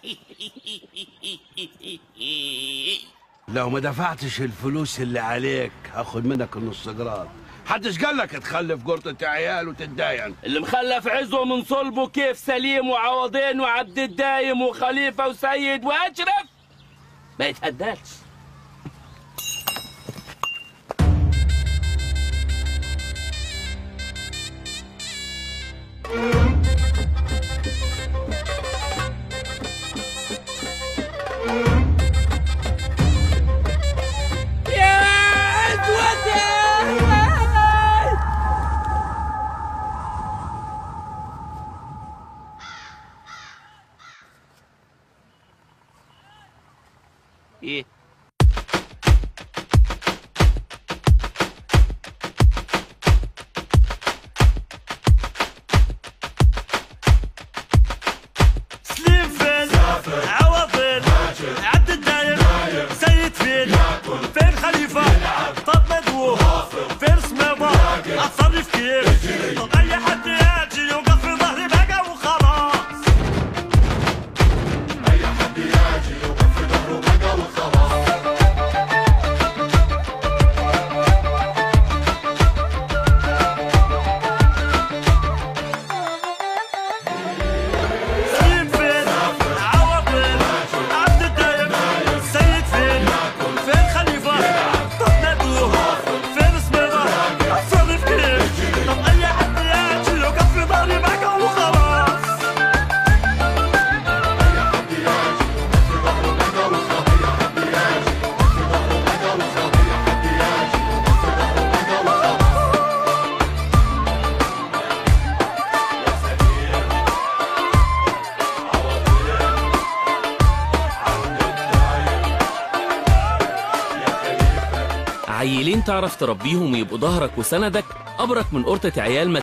لو ما دفعتش الفلوس اللي عليك هاخد منك النص جرام حدش قال لك تخلف قرطة عيال وتتداين اللي مخلف عزه من صلبه كيف سليم وعوضين وعبد الدايم وخليفة وسيد وأشرف ما يتهداش يا عزوتي ايه سليم فين عوض فين عبد الدايم سيد فين فين خليفة طب مدوه فين سميضة اتصرف كيف طب اي حد يجي يوقف في ظهري بقى وخلاص سليم فين عوض فين عبد الدايم سيد فين فين خليفة طب ندوه فين سميضة اتصرف كيف طب اي حد يجي يوقف في ظهري بقى وخلاص عيلين تعرف تربيهم ويبقوا ظهرك وسندك أبرك من قرطة عيال ما